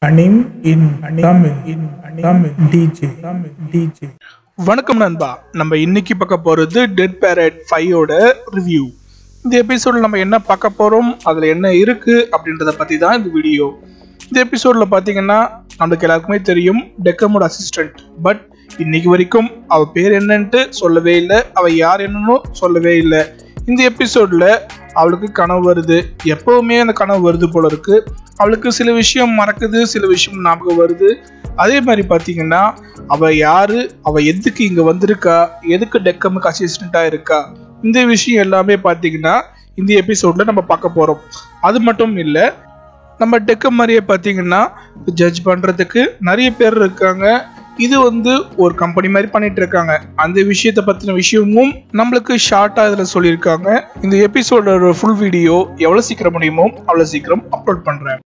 Anim in Tamil in Tamil DJ Tamil DJ வணக்கம் நண்பா நம்ம இன்னைக்கு பார்க்க போறது டெட் பேரட் ஃபைவோட ரிவ்யூ இந்த எபிசோடில் நம்ம என்ன பார்க்க போறோம் அதுல என்ன இருக்கு அப்படின்றத பத்தி தான் இந்த வீடியோ இந்த எபிசோட்ல பாத்தீங்கன்னா நமக்கு எல்லாருக்குமே தெரியும் டெக்கமோட அசிஸ்டன்ட் பட் இன்னைக்கு வரைக்கும் அவ பேர் என்னன்ட்டு சொல்லவே இல்லை அவ யார் என்னன்னு சொல்லவே இல்லை இந்த எபிசோட்ல அவளுக்கு கனவு வருது எப்பவுமே அந்த கனவு வருது போல இருக்கு அவளுக்கு சில விஷயம் மறக்குது சில விஷயம் ஞாபகம் வருது அதே மாதிரி பாத்தீங்கன்னா அவ யாரு அவ எதுக்கு இங்க வந்திருக்கா எதுக்கு டெக்கமுக்கு அசிஸ்டண்டா இருக்கா இந்த விஷயம் எல்லாமே பாத்தீங்கன்னா இந்த எபிசோட்ல நம்ம பார்க்க போறோம் அது மட்டும் இல்ல நம்ம டெக்கம் மாதிரியே பாத்தீங்கன்னா ஜட்ஜ் பண்றதுக்கு நிறைய பேர் இருக்காங்க இது வந்து ஒரு கம்பெனி மாதிரி பண்ணிட்டு இருக்காங்க அந்த விஷயத்தை பத்தின விஷயமும் நம்மளுக்கு ஷார்ட்டா இதுல சொல்லியிருக்காங்க இந்த எபிசோடோட ஃபுல் வீடியோ எவ்வளவு சீக்கிரம் முடியுமோ அவ்வளவு சீக்கிரம் அப்லோட் பண்றேன்